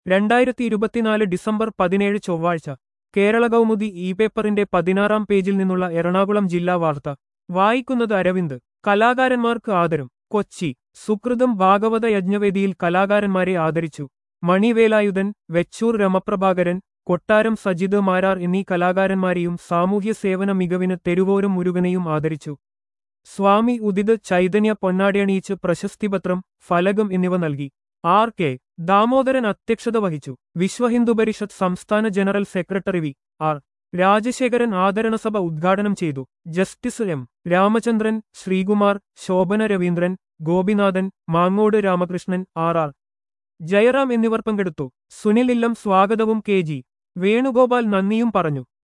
രണ്ടായിരത്തി ഇരുപത്തിനാല് ഡിസംബർ പതിനേഴ് ചൊവ്വാഴ്ച കേരള കൗമുദി ഇ പേപ്പറിന്റെ പതിനാറാം പേജിൽ നിന്നുള്ള എറണാകുളം ജില്ലാ വാർത്ത വായിക്കുന്നത് അരവിന്ദ് കലാകാരന്മാർക്ക് ആദരം കൊച്ചി സുകൃതം ഭാഗവത യജ്ഞവേദിയിൽ കലാകാരന്മാരെ ആദരിച്ചു മണിവേലായുധൻ വെച്ചൂർ രമപ്രഭാകരൻ കൊട്ടാരം സജിത് മാരാർ എന്നീ കലാകാരന്മാരെയും സാമൂഹ്യ സേവന മികവിന് തെരുവോരം മുരുകനെയും ആദരിച്ചു സ്വാമി ഉദിത് ചൈതന്യ പൊന്നാടിയണിയിച്ച് പ്രശസ്തിപത്രം ഫലകം എന്നിവ നൽകി ആർ കെ ദാമോദരൻ അധ്യക്ഷത വഹിച്ചു വിശ്വഹിന്ദു പരിഷത്ത് സംസ്ഥാന general secretary V R Rajasekharan ആദരണസഭ ഉദ്ഘാടനം ചെയ്തു justice M Ramachandran Sreekumar Shobhana Raveendran Gopinathan Mangode Ramakrishnan R R Jayaram എന്നിവർ പങ്കെടുത്തു സുനിൽ ഇല്ലം സ്വാഗതവും കെ ജി വേണുഗോപാൽ നന്ദിയും പറഞ്ഞു